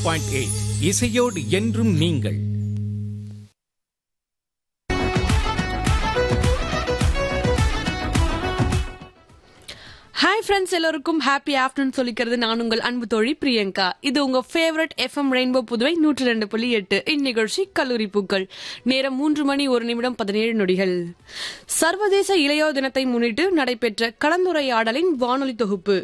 point eight இசையோடு என்றும் நீங்கள் ஹாய் ஃப்ரெண்ட்ஸ் எல்லோருக்கும் ஹாப்பி ஆஃப்டர்நூன் சொல்லிக்கிறது நான் உங்கள் அன்பு தோழி பிரியங்கா இது உங்க ஃபேவரட் எஃப்எம் ரெயின்போ புதுவை நூற்றி ரெண்டு புள்ளி எட்டு இந்நிகழ்ச்சி கல்லூரி பூக்கள் நேரம் மூன்று மணி ஒரு நிமிடம் பதினேழு நொடிகள் சர்வதேச இளையோர் தினத்தை முன்னிட்டு நடைபெற்ற கலந்துரையாடலின் வானொலி தொகுப்பு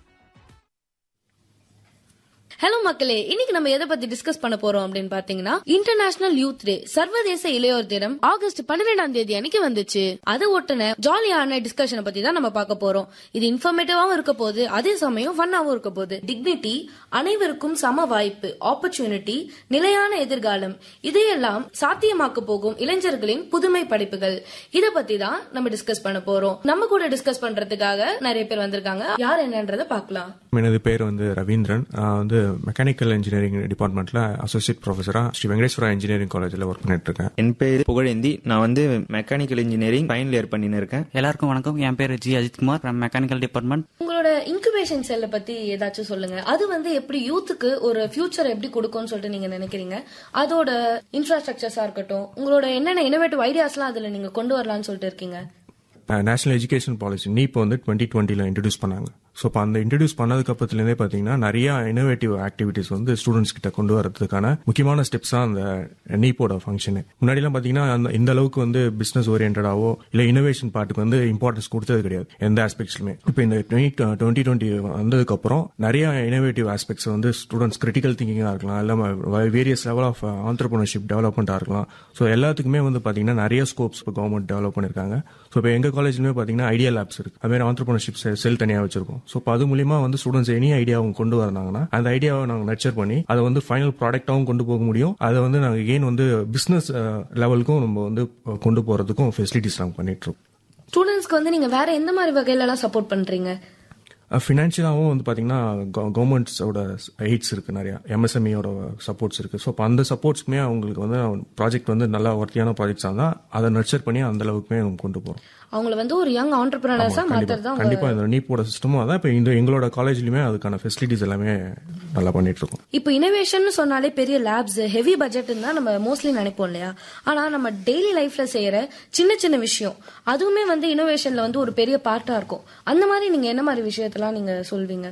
ஹலோ மக்களே இன்னைக்கு நம்ம எதை பத்தி டிஸ்கஸ் பண்ண போறோம் அப்படின்னு பாத்தீங்கன்னா இன்டர்நேஷனல் யூத் டே சர்வதேச இளையோர் தினம் ஆகஸ்ட் பன்னிரெண்டாம் தேதி அன்னைக்கு வந்துச்சு அதை ஒட்டின ஜாலியான டிஸ்கஷனை பத்தி தான் நம்ம பார்க்க போறோம் இது இன்ஃபர்மேட்டிவாவும் இருக்க போகுது அதே சமயம் ஃபன்னாவும் இருக்க போகுது டிக்னிட்டி அனைவருக்கும் சம வாய்ப்பு ஆப்பர்ச்சுனிட்டி நிலையான எதிர்காலம் இதையெல்லாம் சாத்தியமாக்க போகும் இளைஞர்களின் புதுமை படைப்புகள் இத பத்தி தான் நம்ம டிஸ்கஸ் பண்ண போறோம் நம்ம கூட டிஸ்கஸ் பண்றதுக்காக நிறைய பேர் வந்திருக்காங்க யார் என்னன்றதை பார்க்கலாம் எனது பேர் வந்து ரவீந்திரன் நான் வந்து மெக்கானிக்கல் இன்ஜினியரிங் டிபார்ட்மெண்ட்ல அசோசியேட் ப்ரொஃபஸரா ஸ்ரீ வெங்கடேஸ்வரா இன்ஜினியரிங் காலேஜில் ஒர்க் பண்ணிட்டு இருக்கேன் என் பேர் புகழேந்தி நான் வந்து மெக்கானிக்கல் இன்ஜினியரிங் ஃபைனல் இயர் பண்ணின்னு இருக்கேன் எல்லாருக்கும் வணக்கம் என் பேர் G Ajithkumar from mechanical department உங்களோட இன்குபேஷன் செல்ல பத்தி ஏதாச்சும் சொல்லுங்க அது வந்து எப்படி யூத்துக்கு ஒரு ஃபியூச்சர் எப்படி கொடுக்கும்னு சொல்லிட்டு நீங்க நினைக்கிறீங்க அதோட இன்ஃப்ராஸ்ட்ரக்சர்ஸா இருக்கட்டும் உங்களோட என்னென்ன இனோவேட்டிவ் ஐடியாஸ்லாம் அதுல நீங்க கொண்டு வரலாம்னு சொல்லிட்டு இருக்கீங்க நேஷனல் எஜுகேஷன் பாலிசி நீப் வந்து டுவெண்ட்டி டுவெண்ட்டியில் இன்ட்ரடியூஸ் பண்ணாங்க ஸோ இப்போ அந்த இன்ட்ரடியூஸ் பண்ணதுக்கு அப்புறத்துலேருந்தே பார்த்தீங்கன்னா நிறைய இனோவேட்டிவ் ஆக்டிவிட்டிஸ் வந்து ஸ்டூடெண்ட்ஸ் கிட்ட கொண்டு வரதுக்கான முக்கியமான ஸ்டெப்ஸ் தான் அந்த நீப்போட ஃபங்க்ஷனு முன்னாடிலாம் பார்த்தீங்கன்னா அந்த இந்த அளவுக்கு வந்து பிசினஸ் ஓரியன்டாவோ இல்லை இனோவேஷன் பார்ட்டுக்கு வந்து இம்பார்ட்டன்ஸ் கொடுத்தது கிடையாது எந்த ஆஸ்பெக்ட்ஸ்லுமே இப்போ இந்த டுவெண்ட்டி டுவெண்ட்டி வந்ததுக்கப்புறம் நிறைய இனோவேட்டிவ் ஆஸ்பெக்ட்ஸ் வந்து ஸ்டூடெண்ட்ஸ் கிரிட்டிக்கல் திங்கிங்காக இருக்கலாம் இல்லை வேரியஸ் லெவல் ஆஃப் ஆண்டர்பிரினர்ஷிப் டெவலப்மெண்ட்டாக இருக்கலாம் ஸோ எல்லாத்துக்குமே வந்து பார்த்தீங்கன்னா நிறைய ஸ்கோப்ஸ் இப்போ கவர்மெண்ட் டெவலப் பண்ணியிருக்காங்க ஸோ இப்போ எங்கள் காலேஜ்லுமே பார்த்தீங்கன்னா ஐடியா லேப்ஸ் இருக்கு அது மாதிரி ஆண்டர்பிரினர்ஷிப் செல் தனியாக வச்சிருக்கோம் ஸோ இப்போ அது மூலியமா வந்து ஸ்டூடெண்ட்ஸ் எனி ஐடியா அவங்க கொண்டு வராங்கன்னா அந்த ஐடியாவை நாங்கள் நர்ச்சர் பண்ணி அதை வந்து ஃபைனல் ப்ராடக்டாகவும் கொண்டு போக முடியும் அதை வந்து நாங்கள் ஏன் வந்து பிஸ்னஸ் லெவலுக்கும் நம்ம வந்து கொண்டு போகிறதுக்கும் ஃபெசிலிட்டிஸ் நாங்கள் பண்ணிட்டு இருக்கோம் ஸ்டூடெண்ட்ஸ்க்கு வந்து நீங்க வேற எந்த மாதிரி வகையில எல்லாம் சப்போர்ட் பண்றீங்க ஃபினான்ஷியலாகவும் வந்து பார்த்தீங்கன்னா கவர்மெண்ட்ஸோட எய்ட்ஸ் இருக்கு நிறையா எம்எஸ்எம்இயோட சப்போர்ட்ஸ் இருக்கு ஸோ அப்போ அந்த சப்போர்ட்ஸ்க்குமே அவங்களுக்கு வந்து ப்ராஜெக்ட் வந்து நல்லா ஒர்த்தியான ப்ராஜெக்ட்ஸாக இருந்தால் அதை நர்ச்சர் பண்ணி அந்த அளவுக்குமே நம்ம கொண்டு போகிறோம் அவங்கள வந்து ஒரு யங் ஆண்டர்பிரினர்ஸா மாத்துறது தான் கண்டிப்பா இந்த நீப்போட சிஸ்டமும் அதான் இப்போ இந்த எங்களோட காலேஜ்லயுமே அதுக்கான ஃபெசிலிட்டிஸ் எல்லாமே நல்லா பண்ணிட்டு இருக்கோம் இப்போ இனோவேஷன் சொன்னாலே பெரிய லேப்ஸ் ஹெவி பட்ஜெட் தான் நம்ம மோஸ்ட்லி நினைப்போம் இல்லையா ஆனா நம்ம டெய்லி லைஃப்ல செய்யற சின்ன சின்ன விஷயம் அதுவுமே வந்து இனோவேஷன்ல வந்து ஒரு பெரிய பார்ட்டா இருக்கும் அந்த மாதிரி நீங்க என்ன மாதிரி விஷயத்தெல்லாம் நீங்க சொல்வீங்க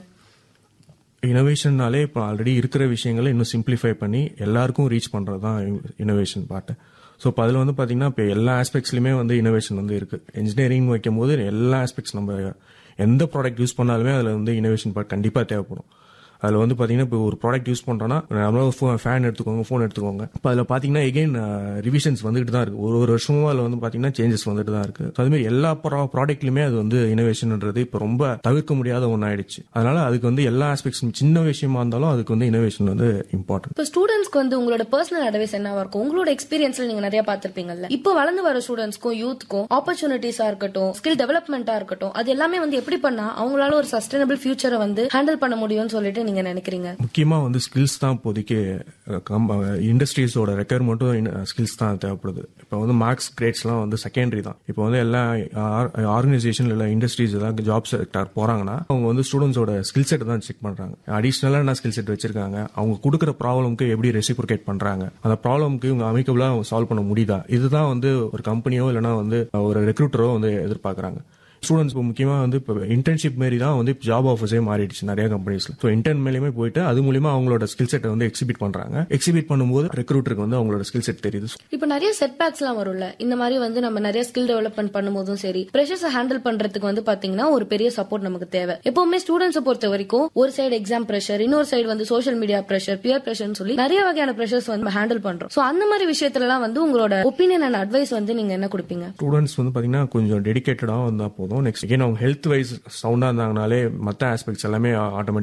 இனோவேஷன்னாலே இப்போ ஆல்ரெடி இருக்கிற விஷயங்களை இன்னும் சிம்பிளிஃபை பண்ணி எல்லாருக்கும் ரீச் பண்றது தான் இனோவேஷன் பார்ட்டு ஸோ இப்போ அதில் வந்து பார்த்தீங்கன்னா இப்போ எல்லா ஆஸ்பெக்ட்ஸ்லையுமே வந்து இனோவேஷன் வந்து இருக்கு இன்ஜினியரிங் வைக்கும் போது எல்லா ஆஸ்பெக்ட்ஸ் நம்ம எந்த ப்ராடக்ட் யூஸ் பண்ணாலுமே அதில் வந்து இனோவேஷன் பார்ட் கண்டிப்பாக தேவைப்படும் அதில் வந்து பார்த்தீங்கன்னா இப்போ ஒரு ப்ராடக்ட் யூஸ் பண்ணுறோன்னா நம்மளால ஃபேன் எடுத்துக்கோங்க ஃபோன் எடுத்துக்கோங்க இப்போ அதில் பார்த்தீங்கன்னா எகைன் ரிவிஷன்ஸ் வந்துட்டு தான் இருக்கு ஒரு ஒரு வருஷமும் அதில் வந்து பார்த்தீங்கன்னா சேஞ்சஸ் வந்துட்டு தான் இருக்கு So, அதுமாதிரி எல்லா ப்ராடக்ட்லையுமே அது வந்து இனோவேஷன்ன்றது இப்போ ரொம்ப தவிர்க்க முடியாத ஒன்று ஆயிடுச்சு அதனால அதுக்கு வந்து எல்லா ஆஸ்பெக்ட்ஸ் சின்ன விஷயமா இருந்தாலும் அதுக்கு வந்து இனோவேஷன் வந்து இம்பார்ட்டன்ட் இப்போ ஸ்டூடெண்ட்ஸ்க்கு வந்து உங்களோட பர்சனல் அட்வைஸ் என்னவா இருக்கும் உங்களோட எக்ஸ்பீரியன்ஸ்ல நீங்க நிறைய பார்த்திருப்பீங்கல்ல இப்போ வளர்ந்து வர ஸ்டூடெண்ட்ஸ்க்கும் யூத்துக்கும் ஆப்பர்ச்சுனிட்டிஸா இருக்கட்டும் ஸ்கில் டெவலப்மெண்டா இருக்கட்டும் அது எல்லாமே வந்து எப்படி பண்ணா அவங்களால ஒரு சஸ்டைனபிள் ஃபியூச்சரை வந்து ஹேண்டில் பண்ண முடியும்னு சொல்லிட்டு நீங்க நினைக்கிறீங்க முக்கியமா வந்து ஸ்கில்ஸ் தான் இப்போதைக்கு இண்டஸ்ட்ரீஸோட ரெக்குயர்மெண்ட்டும் ஸ்கில்ஸ் தான் தேவைப்படுது இப்போ வந்து மார்க்ஸ் கிரேட்ஸ்லாம் வந்து செகண்டரி தான் இப்போ வந்து எல்லா ஆர்கனைசேஷன் இல்லை இண்டஸ்ட்ரீஸ் ஏதாவது ஜாப் செக்டார் போறாங்கன்னா அவங்க வந்து ஸ்டூடெண்ட்ஸோட ஸ்கில் செட் தான் செக் பண்றாங்க அடிஷ்னலா என்ன ஸ்கில் செட் வச்சிருக்காங்க அவங்க கொடுக்குற ப்ராப்ளம்க்கு எப்படி ரெசிப்ரிகேட் பண்றாங்க அந்த ப்ராப்ளம்க்கு இவங்க அமைக்கபிளா சால்வ் பண்ண முடியுதா இதுதான் வந்து ஒரு கம்பெனியோ இல்லைன்னா வந்து ஒரு ரெக்ரூட்டரோ வந்து எதிர்பார்க்கறாங்க ஸ்டூடெண்ட்ஸ் இப்போ முக்கியமாக வந்து இப்போ இன்டர்ன்ஷிப் மாரி தான் வந்து ஜாப் ஆஃபர்ஸே மாறிடுச்சு நிறைய கம்பெனிஸ்ல ஸோ இன்டர்ன் மேலேயுமே போயிட்டு அது மூலியமா அவங்களோட ஸ்கில் செட்டை வந்து எக்ஸிபிட் பண்றாங்க எக்ஸிபிட் பண்ணும்போது ரெக்ரூட்டருக்கு வந்து அவங்களோட ஸ்கில் செட் தெரியுது இப்போ நிறைய செட் பேக்ஸ் எல்லாம் வரும்ல இந்த மாதிரி வந்து நம்ம நிறைய ஸ்கில் டெவலப்மெண்ட் பண்ணும்போதும் சரி ப்ரெஷர்ஸ் ஹேண்டில் பண்றதுக்கு வந்து பாத்தீங்கன்னா ஒரு பெரிய சப்போர்ட் நமக்கு தேவை எப்பவுமே ஸ்டூடெண்ட்ஸ் பொறுத்த வரைக்கும் ஒரு சைடு எக்ஸாம் ப்ரெஷர் இன்னொரு சைடு வந்து சோஷியல் மீடியா ப்ரெஷர் பியர் ப்ரெஷர்னு சொல்லி நிறைய வகையான ப்ரெஷர்ஸ் வந்து ஹேண்டில் பண்றோம் சோ அந்த மாதிரி விஷயத்துல எல்லாம் வந்து உங்களோட ஒப்பீனியன் அண்ட் அட்வைஸ் வந்து நீங்க என்ன கொடுப்பீங்க ஸ்டூடெண்ட்ஸ் வந்து பாத்தீங்கன்னா கொஞ்சம் டெடிகேட்டடாக வந்தா போதும் நெக்ஸ்ட் again அவங்க ஹெல்த் வைஸ் சவுண்டா இருந்தாங்கனாலே மற்ற ஆஸ்பெக்ட்ஸ் எல்லாமே ஆட்டோமேட்டிக்